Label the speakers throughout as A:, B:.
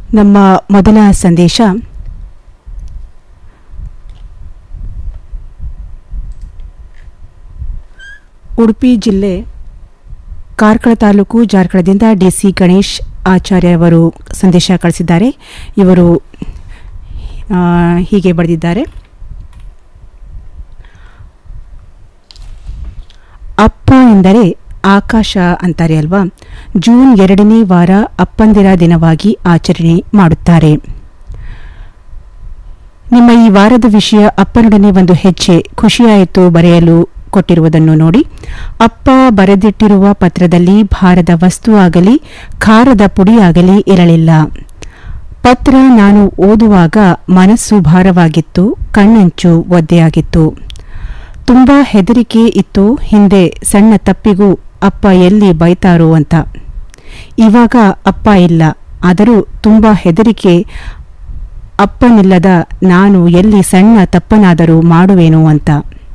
A: ನಮ್ಮ ಮೊದಲ ಸಂದೇಶ ಉಡುಪಿ ಜಿಲ್ಲೆ ಕಾರ್ಕಳ ತಾಲೂಕು ಜಾರ್ಕಳದಿಂದ ಡಿ ಸಿ ಗಣೇಶ್ ಆಚಾರ್ಯ ಅವರು ಸಂದೇಶ ಕಳಿಸಿದ್ದಾರೆ ಇವರು ಆ, ಹೀಗೆ ಬರೆದಿದ್ದಾರೆ ಅಪ್ಪ ಎಂದರೆ ಆಕಾಶ ಅಂತಾರೆ ಅಲ್ವಾ ಜೂನ್ ಎರಡನೇ ವಾರ ಅಪ್ಪಂದಿರ ದಿನವಾಗಿ ಆಚರಣೆ ಮಾಡುತ್ತಾರೆ ನಿಮ್ಮ ಈ ವಾರದ ವಿಷಯ ಅಪ್ಪನೊಡನೆ ಒಂದು ಹೆಜ್ಜೆ ಖುಷಿಯಾಯಿತು ಬರೆಯಲು ಕೊಟ್ಟಿರುವುದನ್ನು ನೋಡಿ ಅಪ್ಪ ಬರೆದಿಟ್ಟಿರುವ ಪತ್ರದಲ್ಲಿ ಭಾರದ ವಸ್ತು ಆಗಲಿ ಖಾರದ ಪುಡಿಯಾಗಲಿ ಇರಲಿಲ್ಲ ಪತ್ರ ನಾನು ಓದುವಾಗ ಮನಸ್ಸು ಭಾರವಾಗಿತ್ತು ಕಣ್ಣಂಚು ಒದ್ದೆಯಾಗಿತ್ತು ತುಂಬಾ ಹೆದರಿಕೆ ಇತ್ತು ಹಿಂದೆ ಸಣ್ಣ ತಪ್ಪಿಗೂ ಅಪ್ಪ ಎಲ್ಲಿ ಬೈತಾರೋ ಅಂತ ಇವಾಗ ಅಪ್ಪ ಇಲ್ಲ ಆದರೂ ತುಂಬಾ ಹೆದರಿಕೆ ಅಪ್ಪನಿಲ್ಲದ ನಾನು ಎಲ್ಲಿ ಸಣ್ಣ ತಪ್ಪನಾದರೂ ಮಾಡುವೇನೋ ಅಂತ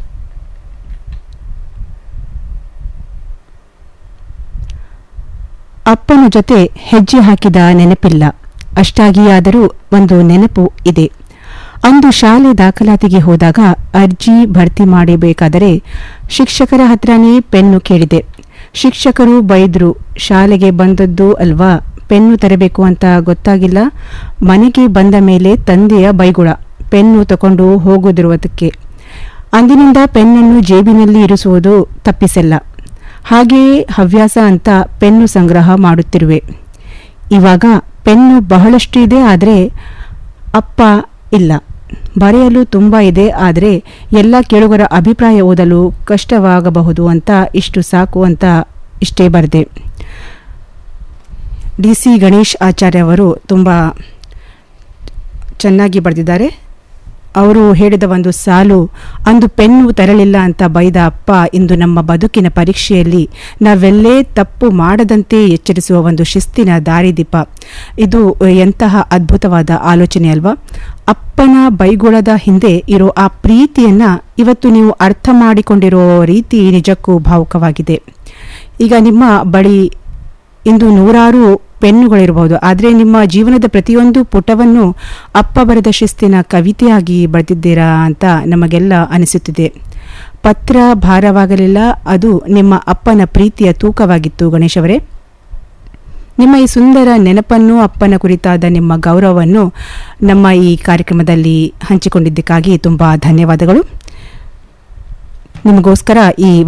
A: ಅಪ್ಪನ ಜೊತೆ ಹೆಜ್ಜೆ ಹಾಕಿದ ನೆನಪಿಲ್ಲ ಅಷ್ಟಾಗಿಯಾದರೂ ಒಂದು ನೆನಪು ಇದೆ ಅಂದು ಶಾಲೆ ದಾಖಲಾತಿಗೆ ಹೋದಾಗ ಅರ್ಜಿ ಭರ್ತಿ ಮಾಡಬೇಕಾದರೆ ಶಿಕ್ಷಕರ ಹತ್ರನೇ ಪೆನ್ನು ಕೇಳಿದೆ ಶಿಕ್ಷಕರು ಬೈದ್ರು ಶಾಲೆಗೆ ಬಂದದ್ದು ಅಲ್ವಾ ಪೆನ್ನು ತರಬೇಕು ಅಂತ ಗೊತ್ತಾಗಿಲ್ಲ ಮನೆಗೆ ಬಂದ ಮೇಲೆ ತಂದೆಯ ಬೈಗುಳ ಪೆನ್ನು ತಕೊಂಡು ಹೋಗುದಿರುವುದಕ್ಕೆ ಅಂದಿನಿಂದ ಪೆನ್ನನ್ನು ಜೇಬಿನಲ್ಲಿ ಇರಿಸುವುದು ತಪ್ಪಿಸಲ್ಲ ಹಾಗೆಯೇ ಹವ್ಯಾಸ ಅಂತ ಪೆನ್ನು ಸಂಗ್ರಹ ಮಾಡುತ್ತಿರುವೆ ಇವಾಗ ಪೆನ್ನು ಬಹಳಷ್ಟು ಇದೆ ಆದರೆ ಅಪ್ಪ ಇಲ್ಲ ಬರೆಯಲು ತುಂಬ ಇದೆ ಆದರೆ ಎಲ್ಲ ಕೇಳುಗರ ಅಭಿಪ್ರಾಯ ಓದಲು ಕಷ್ಟವಾಗಬಹುದು ಅಂತ ಇಷ್ಟು ಸಾಕು ಅಂತ ಇಷ್ಟೇ ಬರೆದೆ ಡಿ ಸಿ ಗಣೇಶ್ ಆಚಾರ್ಯ ಅವರು ತುಂಬ ಚೆನ್ನಾಗಿ ಬರೆದಿದ್ದಾರೆ ಅವರು ಹೇಳಿದ ಒಂದು ಸಾಲು ಅಂದು ಪೆನ್ನು ತರಲಿಲ್ಲ ಅಂತ ಬೈದ ಅಪ್ಪ ಇಂದು ನಮ್ಮ ಬದುಕಿನ ಪರೀಕ್ಷೆಯಲ್ಲಿ ನಾವೆಲ್ಲೇ ತಪ್ಪು ಮಾಡದಂತೆ ಎಚ್ಚರಿಸುವ ಒಂದು ಶಿಸ್ತಿನ ದಾರಿದೀಪ ಇದು ಎಂತಹ ಅದ್ಭುತವಾದ ಆಲೋಚನೆ ಅಲ್ವಾ ಅಪ್ಪನ ಬೈಗುಳದ ಹಿಂದೆ ಇರೋ ಆ ಪ್ರೀತಿಯನ್ನ ಇವತ್ತು ನೀವು ಅರ್ಥ ಮಾಡಿಕೊಂಡಿರೋ ರೀತಿ ನಿಜಕ್ಕೂ ಭಾವುಕವಾಗಿದೆ ಈಗ ನಿಮ್ಮ ಬಳಿ ಇಂದು ನೂರಾರು ಪೆನ್ನುಗಳಿರಬಹುದು ಆದರೆ ನಿಮ್ಮ ಜೀವನದ ಪ್ರತಿಯೊಂದು ಪುಟವನ್ನು ಅಪ್ಪ ಬರೆದ ಶಿಸ್ತಿನ ಕವಿತೆಯಾಗಿ ಬರೆದಿದ್ದೀರಾ ಅಂತ ನಮಗೆಲ್ಲ ಅನಿಸುತ್ತಿದೆ ಪತ್ರ ಭಾರವಾಗಲಿಲ್ಲ ಅದು ನಿಮ್ಮ ಅಪ್ಪನ ಪ್ರೀತಿಯ ತೂಕವಾಗಿತ್ತು ಗಣೇಶವರೇ ನಿಮ್ಮ ಈ ಸುಂದರ ನೆನಪನ್ನು ಅಪ್ಪನ ಕುರಿತಾದ ನಿಮ್ಮ ಗೌರವವನ್ನು ನಮ್ಮ ಈ ಕಾರ್ಯಕ್ರಮದಲ್ಲಿ ಹಂಚಿಕೊಂಡಿದ್ದಕ್ಕಾಗಿ ತುಂಬ ಧನ್ಯವಾದಗಳು ನಿಮಗೋಸ್ಕರ ಈ